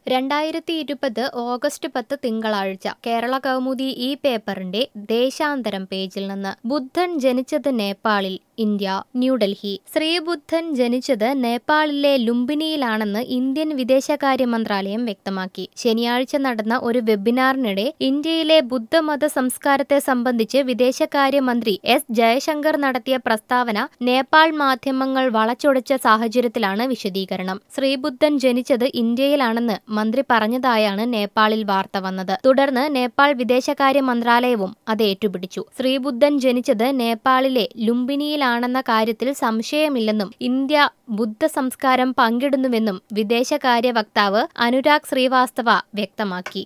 രണ്ടായിരത്തി ഇരുപത് ഓഗസ്റ്റ് പത്ത് തിങ്കളാഴ്ച കേരള കൗമുദി ഈ പേപ്പറിന്റെ ദേശാന്തരം പേജിൽ നിന്ന് ബുദ്ധൻ ജനിച്ചത് നേപ്പാളിൽ ഇന്ത്യ ന്യൂഡൽഹി ശ്രീബുദ്ധൻ ജനിച്ചത് നേപ്പാളിലെ ലുംബിനിയിലാണെന്ന് ഇന്ത്യൻ വിദേശകാര്യ മന്ത്രാലയം വ്യക്തമാക്കി ശനിയാഴ്ച നടന്ന ഒരു വെബിനാറിനിടെ ഇന്ത്യയിലെ ബുദ്ധമത സംസ്കാരത്തെ സംബന്ധിച്ച് വിദേശകാര്യമന്ത്രി എസ് ജയശങ്കർ നടത്തിയ പ്രസ്താവന നേപ്പാൾ മാധ്യമങ്ങൾ വളച്ചൊടിച്ച സാഹചര്യത്തിലാണ് വിശദീകരണം ശ്രീബുദ്ധൻ ജനിച്ചത് ഇന്ത്യയിലാണെന്ന് മന്ത്രി പറഞ്ഞതായാണ് നേപ്പാളിൽ വാർത്ത വന്നത് തുടർന്ന് നേപ്പാൾ വിദേശകാര്യ മന്ത്രാലയവും അത് ഏറ്റുപിടിച്ചു ശ്രീബുദ്ധൻ ജനിച്ചത് നേപ്പാളിലെ ലുംബിനിയിലാണെന്ന കാര്യത്തിൽ സംശയമില്ലെന്നും ഇന്ത്യ ബുദ്ധ സംസ്കാരം പങ്കിടുന്നുവെന്നും വിദേശകാര്യ വക്താവ് അനുരാഗ് ശ്രീവാസ്തവ വ്യക്തമാക്കി